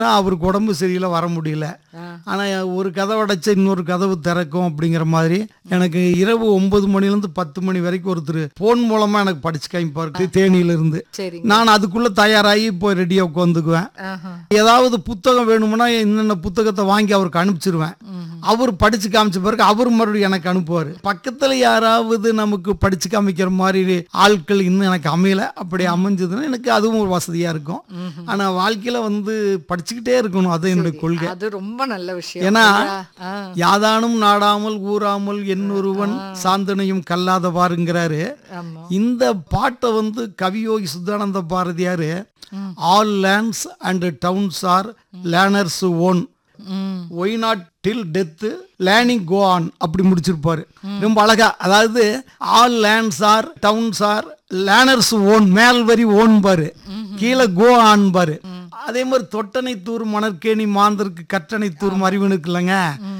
அவருக்கு உடம்பு சரியில்லை வர முடியல ஆனால் ஒரு கதவு அடைச்ச இன்னொரு கதவு திறக்கும் அப்படிங்கிற மாதிரி எனக்கு இரவு ஒன்பது மணிலேருந்து பத்து மணி வரைக்கும் ஒருத்தர் ஃபோன் மூலமாக எனக்கு படிச்சு காமிப்பார் தேனியிலிருந்து சரிங்க நான் அதுக்குள்ளே தயாராகி இப்போ ரெடியாக உட்காந்துக்குவேன் ஆஹா. ஏதாவது புத்தகம் வேணும்னா என்னென்ன புத்தகத்தை வாங்கி அவருக்கு அனுப்பிச்சிருவேன் அவர் படிச்சு காமிச்ச பிறகு அவர் மறுபடியும் எனக்கு அனுப்புவார் பக்கத்தில் யாராவது நமக்கு படிச்சு காமிக்கிற மாதிரி ஆட்கள் இன்னும் எனக்கு அமையல அப்படி அமைஞ்சதுன்னா எனக்கு அதுவும் ஒரு வசதியாக இருக்கும் ஆனால் வாழ்க்கையில் வந்து படிச்சுக்கிட்டே இருக்கணும் அது என்னுடைய கொள்கை அது ரொம்ப நல்ல விஷயம் ஏன்னா ஆ. யாதானும் நாடாமல் ஊறாமல் என்னொருவன் சாந்தனையும் கல்லாத பாருங்கிறாரு ஆமா இந்த பாட்டை வந்து Kaviyogi Suddhananda Bharathiyar all lands and towns are learners own hmm why not till death learning go on அப்படி முடிச்சிருப்பாரு ரொம்ப அழகா அதாவது all lands are towns are learners own மேல் வரி ஓன் பாரு கீழே கோ ஆன் பாரு அதே மாதிரி தொட்டனை தூர் மணற்கேணி மாந்தருக்கு கற்றனை தூர் அறிவனுக்கு இல்லைங்க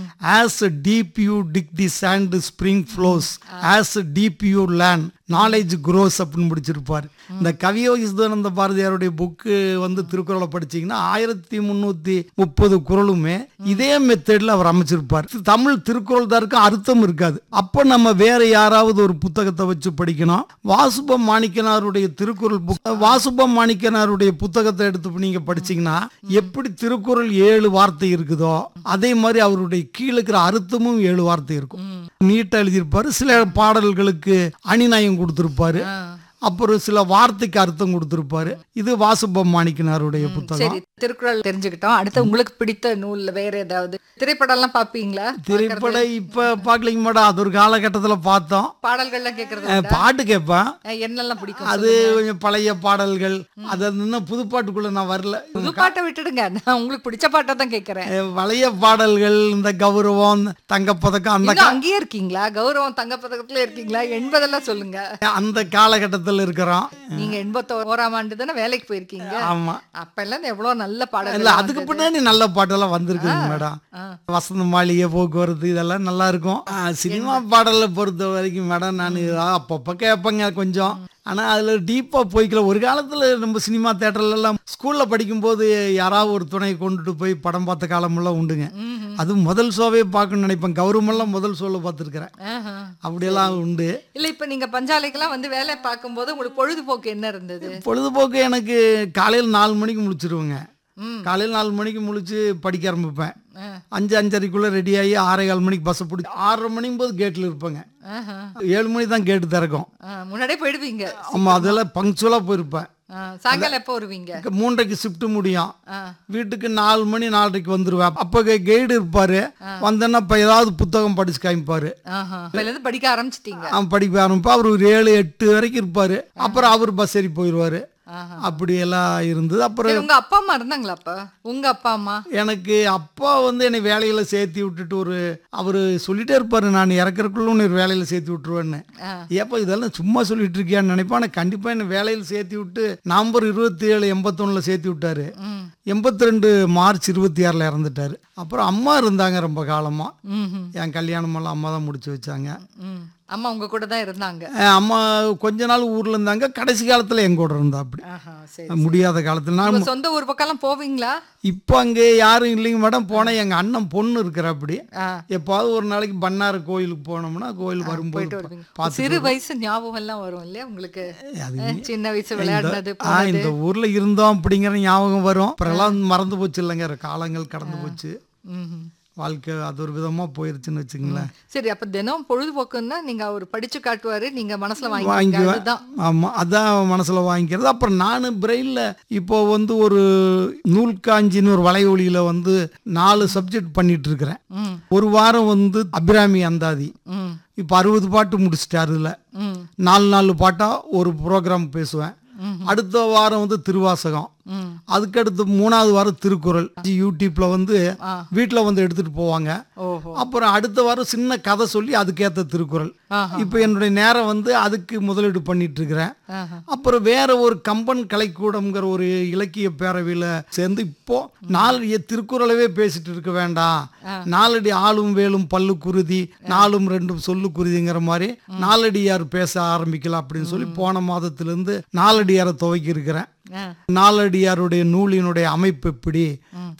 as deep you dig the sand spring flows as deep you learn knowledge grows அப்படின்னு முடிச்சிருப்பார் இந்த கவியோகி சுதானந்த பாரதியாருடைய புக்கு வந்து திருக்குறளை படிச்சீங்கன்னா ஆயிரத்தி முந்நூற்றி முப்பது குறளுமே இதே மெத்தடில் அவர் அமைச்சிருப்பார் தமிழ் திருக்குறள் தான் இருக்கும் அர்த்தம் இருக்காது அப்போ நம்ம வேற யாராவது ஒரு புத்தகத்தை வச்சு படிக்கணும் வாசுப மாணிக்கனாருடைய திருக்குறள் புக் வாசுப மாணிக்கனாருடைய புத்தகத்தை எடுத்து நீங்க படிச்சீங்கன்னா எப்படி திருக்குறள் ஏழு வார்த்தை இருக்குதோ அதே மாதிரி அவருடைய கீழே இருக்கிற அர்த்தமும் ஏழு வார்த்தை இருக்கும் நீட்டா எழுதியிருப்பாரு சில பாடல்களுக்கு அணிநயம் கொடுத்திருப்பாரு அப்புறம் சில வார்த்தைக்கு அர்த்தம் கொடுத்திருப்பாரு இது வாசுபம் மாணிக்கனாருடைய புத்தகம் சரி திருக்குறள் தெரிஞ்சுக்கிட்டோம் அடுத்து உங்களுக்கு பிடித்த நூல்ல வேற ஏதாவது திரைப்படம் எல்லாம் பாப்பீங்களா திரைப்படம் இப்ப பார்க்கலைங்க மேடம் அது ஒரு காலகட்டத்துல பார்த்தோம் பாடல்கள்லாம் கேக்குறது அஹ், பாட்டு கேட்பேன் அஹ், என்னெல்லாம் பிடிக்கும் அது கொஞ்சம் பழைய பாடல்கள் அது இன்னும் புது பாட்டுக்குள்ள நான் வரல புது பாட்டை விட்டுடுங்க நான் உங்களுக்கு பிடிச்ச பாட்டை தான் கேக்குறேன் அஹ், பழைய பாடல்கள் இந்த கௌரவம் தங்கப்பதக்கம் அந்த இன்னும் அங்கேயே இருக்கீங்களா கௌரவம் தங்க பதக்கத்துல இருக்கீங்களா எண்பதெல்லாம் சொல்லுங்க அந்த காலகட்டத்தில் இருக்கிறோம் நீங்க எண்பத்தி ஓராம் ஆண்டு தானே வேலைக்கு போயிருக்கீங்க ஆமா அப்ப எல்லாம் எவ்வளவு நல்ல பாடல் இல்ல அதுக்கு பின்னாடி நல்ல பாட்டெல்லாம் வந்திருக்குங்க மேடம் வசந்த மாளிகை போக்குவரத்து இதெல்லாம் நல்லா இருக்கும் ஆ, சினிமா பாடலை பொறுத்த வரைக்கும் மேடம் நான் அப்பப்போ கேட்பேங்க கொஞ்சம் ஆனா அதுல டீப்பா போய்க்கல ஒரு காலத்துல நம்ம சினிமா தேட்டர்ல எல்லாம் ஸ்கூல்ல படிக்கும்போது யாராவது ஒரு துணை கொண்டுட்டு போய் படம் பார்த்த காலமெல்லாம் உண்டுங்க அது முதல் ஷோவே பார்க்கணும்னு நினைப்பேன் கௌரவமெல்லாம் முதல் ஷோல பார்த்துருக்கிறேன் ஆஹா. அப்படியெல்லாம் உண்டு இல்ல இப்ப நீங்க பஞ்சாலைக்கெல்லாம் வந்து வேலை பார்க்கும்போது உங்களுக்கு பொழுதுபோக்கு என்ன இருந்தது பொழுதுபோக்கு எனக்கு காலையில் நாலு மணிக்கு முழிச்சிருவேங்க ம். காலையில் நாலு மணிக்கு முழிச்சு படிக்க ஆரம்பிப்பேன் ஆ. அஞ்சு அஞ்சரைக்குள்ளே ரெடி ஆகி ஆறே கால் மணிக்கு பஸ்ஸை பிடிச்சி ஆறரை மணிக்கும் போது கேட்டில் இருப்பேங்க ஆஹா. ஏழு மணி தான் கேட்டு திறக்கும் ஆ, முன்னாடியே போயிடுவீங்க ஆமாம் அதெல்லாம் பங்க்சுவலாக போயிருப்பேன் ஆ, சாயங்காலம் எப்போ வருவீங்க மூன்றரைக்கு ஷிஃப்ட் முடியும் ஆ. வீட்டுக்கு நாலு மணி நாலரைக்கு வந்துடுவேன் அப்போ கைடு இருப்பார் வந்தேன்னா இப்போ ஏதாவது புத்தகம் படிச்சு காமிப்பார் ஆஹா. அப்பையில இருந்து படிக்க ஆரம்பிச்சிட்டீங்க அவன் படிக்க ஆரம்பிப்பா அவர் ஒரு ஏழு எட்டு வரைக்கும் இருப்பார் அப்புறம் அவர் பஸ் ஏறி போயிடுவார் ஆஹா. அப்படியெல்லாம் இருந்தது அப்புறம் சரி, உங்க அப்பா அம்மா இருந்தாங்களா அப்ப உங்க அப்பா அம்மா எனக்கு அப்பா வந்து என்னை வேலையில் சேர்த்தி விட்டுட்டு ஒரு அவர் சொல்லிட்டே இருப்பாரு நான் இறக்குறக்குள்ள உன்னை ஒரு வேலையில் சேர்த்து விட்டுருவேன்னு ஆ. ஏப்பா இதெல்லாம் சும்மா சொல்லிட்டு இருக்கியான்னு நினைப்பேன் ஆனால் கண்டிப்பாக என்னை வேலையில் சேர்த்து விட்டு நவம்பர் இருபத்தி ஏழு எண்பத்தொன்னில் சேர்த்து விட்டாரு ம். எண்பத்தி ரெண்டு மார்ச் இருபத்தி ஆறில் இறந்துட்டாரு அப்புறம் அம்மா இருந்தாங்க ரொம்ப காலமாக ம்ஹும். என் கல்யாணமெல்லாம் அம்மா தான் முடிச்சு வச்சாங்க ம். அம்மா உங்க கூட தான் இருந்தாங்க அஹ் அம்மா கொஞ்ச நாள் ஊரில் இருந்தாங்க கடைசி காலத்தில் என் கூட இருந்தா அப்படி ஆஹா, சரி முடியாத காலத்தில் நான் உங்க சொந்த ஊர் பக்கம்லாம் போவீங்களா இப்போ அங்கே யாரும் இல்லைங்க மேடம் போனேன் எங்கள் அண்ணன் பொண்ணு இருக்கிற அப்படி ஆ. எப்பாவது ஒரு நாளைக்கு பண்ணார் கோயிலுக்கு போனோம்னா கோயில் வரும்போது போயிட்டு பா- வருவீங்க பார்த்து சிறு வயசு ஞாபகம் எல்லாம் வரும் இல்லையா உங்களுக்கு அது அஹ், சின்ன வயசு விளையாடினது ஆ இந்த ஊர்ல இருந்தோம் அப்படிங்கிற ஞாபகம் வரும் அப்புறம் எல்லாம் மறந்து போச்சு இல்லைங்க காலங்கள் கடந்து போச்சு ம்ஹும். வாழ்க்கை அது ஒரு விதமா போயிருச்சுன்னு வச்சுங்களேன் சரி அப்ப தினம் பொழுதுபோக்குன்னா நீங்க அவர் படிச்சு காட்டுவாரு நீங்க மனசுல வாங்கி வாங்கிக்குவேன் அதுதான் ஆமா அதான் மனசுல வாங்கிக்கிறது அப்புறம் நான் பிரெயில்ல இப்போ வந்து ஒரு நூல் காஞ்சின்னு ஒரு வலையொலியில வந்து நாலு சப்ஜெக்ட் பண்ணிட்டு இருக்கிறேன் ம் ஒரு வாரம் வந்து அபிராமி அந்தாதி ம் இப்போ அறுபது பாட்டு முடிச்சிட்டாரு அதுல ம் நாலு நாலு பாட்டா ஒரு ப்ரோக்ராம் பேசுவேன் அடுத்த வாரம் வந்து திருவாசகம் ம் அதுக்கடுத்து மூணாவது வாரம் திருக்குறள் யூடியூப்ல வந்து ஆ. வீட்டில் வந்து எடுத்துட்டு போவாங்க ஓஹோ அப்புறம் அடுத்த வாரம் சின்ன கதை சொல்லி அதுக்கேற்ற திருக்குறள் ஆஹா. இப்போ என்னுடைய நேரம் வந்து அதுக்கு முதலீடு பண்ணிட்டு இருக்கிறேன் ஆஹா. அப்புறம் வேற ஒரு கம்பன் கலைக்கூடம்ங்கிற ஒரு இலக்கிய பேரவையில் சேர்ந்து இப்போ நாலு திருக்குறளவே பேசிட்டு இருக்க வேண்டாம் நாலடி ஆளும் வேலும் பல்லு குருதி நாலும் ரெண்டும் சொல்லு குருதிங்கிற மாதிரி நாலடியார் பேச ஆரம்பிக்கலாம் அப்படின்னு சொல்லி போன மாதத்திலிருந்து நாலடியாரை துவக்கி இருக்கிறேன் ஆ. நாலடியாருடைய நூலினுடைய அமைப்பு எப்படி